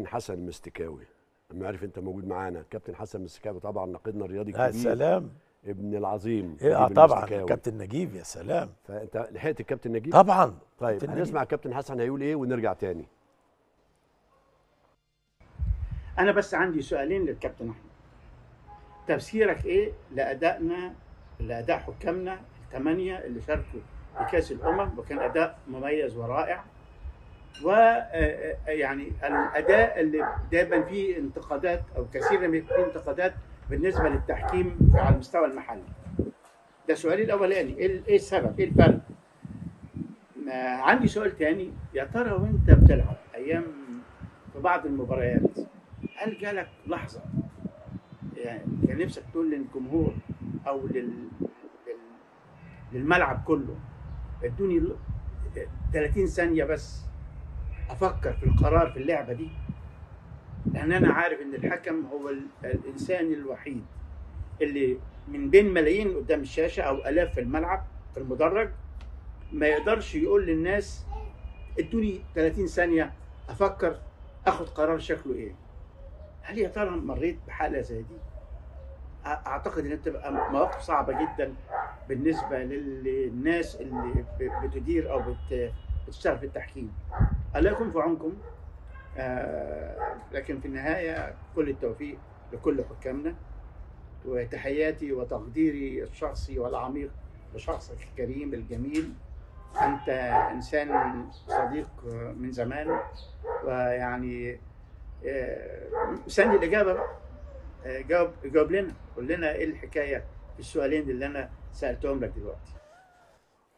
حسن المستكاوي لما عرف انت موجود معانا كابتن حسن المستكاوي طبعا ناقدنا الرياضي يا الكبير سلام ابن العظيم ايه اه نجيب طبعا المستكاوي. كابتن نجيب يا سلام فانت لحقت الكابتن نجيب طبعا طيب كابتن نجيب. هنسمع كابتن حسن هيقول ايه ونرجع تاني انا بس عندي سؤالين للكابتن احمد تفسيرك ايه لادائنا لاداء حكامنا الثمانيه اللي شاركوا في كاس الامم وكان اداء مميز ورائع و آه، آه، يعني الاداء اللي دايما فيه انتقادات او كثيرا من فيه انتقادات بالنسبه للتحكيم على المستوى المحلي ده سؤالي الاولاني ايه ال- إيه السبب ايه الفرق آه، عندي سؤال تاني يا ترى وانت بتلعب ايام في بعض المباريات هل جالك لحظه يعني كان نفسك تقول للجمهور او لل... لل... للملعب كله ادوني ل- 30 ثانيه بس افكر في القرار في اللعبه دي لان انا عارف ان الحكم هو ال... الانسان الوحيد اللي من بين ملايين قدام الشاشه او الاف في الملعب في المدرج ما يقدرش يقول للناس ادوني 30 ثانيه افكر اخد قرار شكله ايه هل يا ترى مريت بحاله زي دي أ- اعتقد انها بتبقى مواقف صعبه جدا بالنسبه للناس اللي ب- بتدير او بت- بتشتغل في التحكيم الله يكون في عونكم آه، لكن في النهايه كل التوفيق لكل حكامنا وتحياتي وتقديري الشخصي والعميق لشخصك الكريم الجميل انت انسان صديق من زمان ويعني آه، مستني الاجابه بقى آه، جاوب جاوب لنا قول لنا ايه الحكايه في السؤالين اللي انا سالتهم لك دلوقتي